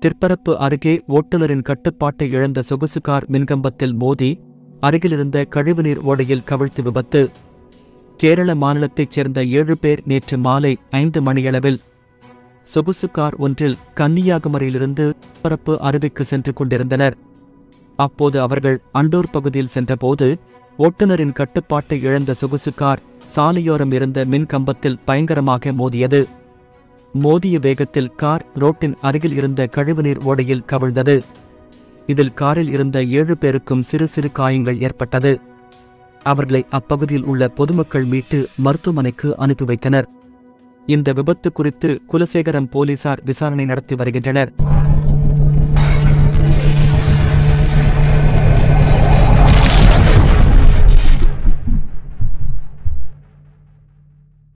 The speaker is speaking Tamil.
திற்பரப்பு அருகே ஓட்டுநரின் கட்டுப்பாட்டை இழந்த சொகுசு கார் மின்கம்பத்தில் மோதி அருகிலிருந்த கழிவுநீர் ஓடையில் கவிழ்த்து விபத்து கேரள மாநிலத்தைச் சேர்ந்த ஏழு பேர் நேற்று மாலை ஐந்து மணியளவில் சொகுசு கார் ஒன்றில் கன்னியாகுமரியிலிருந்து பரப்பு அருவிக்கு சென்று கொண்டிருந்தனர் அப்போது அவர்கள் அண்டூர் பகுதியில் சென்றபோது ஓட்டுநரின் கட்டுப்பாட்டை இழந்த சொகுசு கார் சாலையோரம் இருந்த மின் கம்பத்தில் பயங்கரமாக மோதியது மோதிய வேகத்தில் கார் ரோட்டின் அருகில் இருந்த கழிவுநீர் ஓடையில் கவிழ்ந்தது இதில் காரில் இருந்த ஏழு பேருக்கும் சிறு சிறு காயங்கள் ஏற்பட்டது அவர்களை அப்பகுதியில் உள்ள பொதுமக்கள் மீட்டு மருத்துவமனைக்கு அனுப்பி வைத்தனர் இந்த விபத்து குறித்து குலசேகரம் போலீசார் விசாரணை நடத்தி வருகின்றனர்